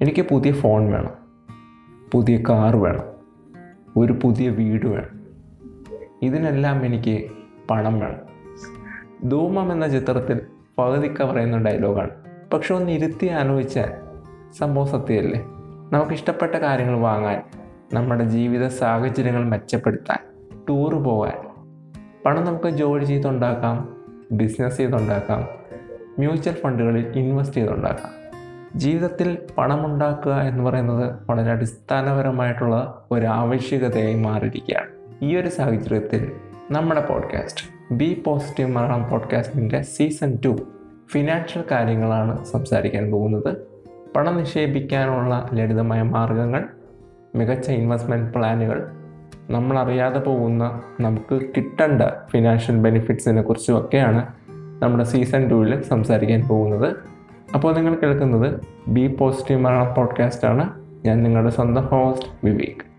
എനിക്ക് പുതിയ ഫോൺ വേണം പുതിയ കാർ വേണം ഒരു പുതിയ വീട് വേണം ഇതിനെല്ലാം എനിക്ക് പണം വേണം ധൂമം എന്ന ചിത്രത്തിൽ പകുതിക്ക പറയുന്ന ഡയലോഗാണ് പക്ഷെ ഒന്ന് ഇരുത്തി ആലോചിച്ചാൽ സംഭവം സത്യമല്ലേ നമുക്ക് ഇഷ്ടപ്പെട്ട കാര്യങ്ങൾ വാങ്ങാൻ നമ്മുടെ ജീവിത സാഹചര്യങ്ങൾ മെച്ചപ്പെടുത്താൻ ടൂറ് പോകാൻ പണം നമുക്ക് ജോലി ചെയ്തുണ്ടാക്കാം ബിസിനസ് ചെയ്തുണ്ടാക്കാം മ്യൂച്വൽ ഫണ്ടുകളിൽ ഇൻവെസ്റ്റ് ചെയ്തുണ്ടാക്കാം ജീവിതത്തിൽ പണമുണ്ടാക്കുക എന്ന് പറയുന്നത് വളരെ അടിസ്ഥാനപരമായിട്ടുള്ള ഒരു ആവശ്യകതയായി മാറിയിരിക്കുകയാണ് ഈ ഒരു സാഹചര്യത്തിൽ നമ്മുടെ പോഡ്കാസ്റ്റ് ബി പോസിറ്റീവ് മലയാളം പോഡ്കാസ്റ്റിൻ്റെ സീസൺ ടു ഫിനാൻഷ്യൽ കാര്യങ്ങളാണ് സംസാരിക്കാൻ പോകുന്നത് പണം നിക്ഷേപിക്കാനുള്ള ലളിതമായ മാർഗങ്ങൾ മികച്ച ഇൻവെസ്റ്റ്മെൻറ്റ് പ്ലാനുകൾ നമ്മളറിയാതെ പോകുന്ന നമുക്ക് കിട്ടേണ്ട ഫിനാൻഷ്യൽ ബെനിഫിറ്റ്സിനെ കുറിച്ചും ഒക്കെയാണ് നമ്മുടെ സീസൺ ടൂവിൽ സംസാരിക്കാൻ പോകുന്നത് അപ്പോൾ നിങ്ങൾ കേൾക്കുന്നത് ബി പോസിറ്റീവ് മലയാളം പോഡ്കാസ്റ്റാണ് ഞാൻ നിങ്ങളുടെ സ്വന്തം ഹോസ്റ്റ് വിവേക്